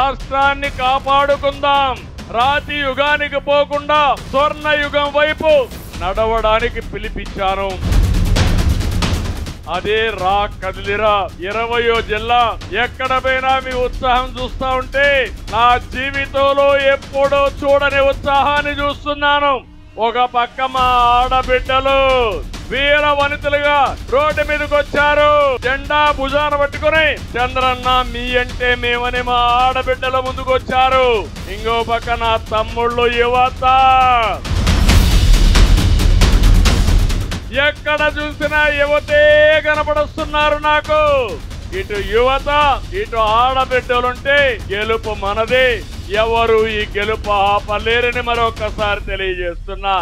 రాష్ట్రాన్ని కాపాడుకుందాం రాతి యుగానికి పోకుండా స్వర్ణ యుగం వైపు నడవడానికి పిలిపించాను అదే రా కదిలిరా ఇరవయో జిల్లా ఎక్కడ పోయినా మీ ఉత్సాహం చూస్తా ఉంటే నా జీవితంలో ఎప్పుడూ చూడని ఉత్సాహాన్ని చూస్తున్నాను ఒక పక్క మా ఆడబిడ్డలు వీర వనితలుగా రోడ్డు మీదకి వచ్చారు జెండా భుజాన పట్టుకుని చంద్రన్న మీ అంటే మేమని మా ఆడబిడ్డల ముందుకు వచ్చారు ఇంకో పక్క నా తమ్ముళ్ళు యువత ఎక్కడ చూసినా యువతే కనపడుస్తున్నారు నాకు ఇటు యువత ఇటు ఆడబిడ్డలుంటే గెలుపు మనదే ఎవరు ఈ గెలుపు ఆపలేరని మరొకసారి తెలియజేస్తున్నా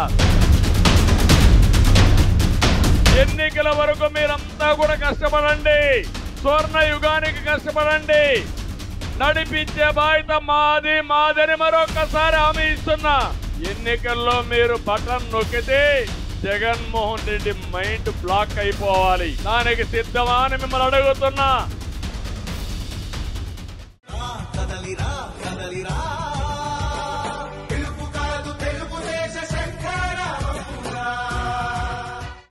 ఎన్నికల వరకు మీరంతా కూడా కష్టపడండి స్వర్ణ యుగానికి కష్టపడండి నడిపించే బాధ్యత మాది మాదని మరొకసారి హామీ ఇస్తున్నా ఎన్నికల్లో మీరు బటన్ నొక్కితే జగన్మోహన్ రెడ్డి మైండ్ బ్లాక్ అయిపోవాలి దానికి సిద్ధమా అని మిమ్మల్ని అడుగుతున్నా కదలిరా కదలిరా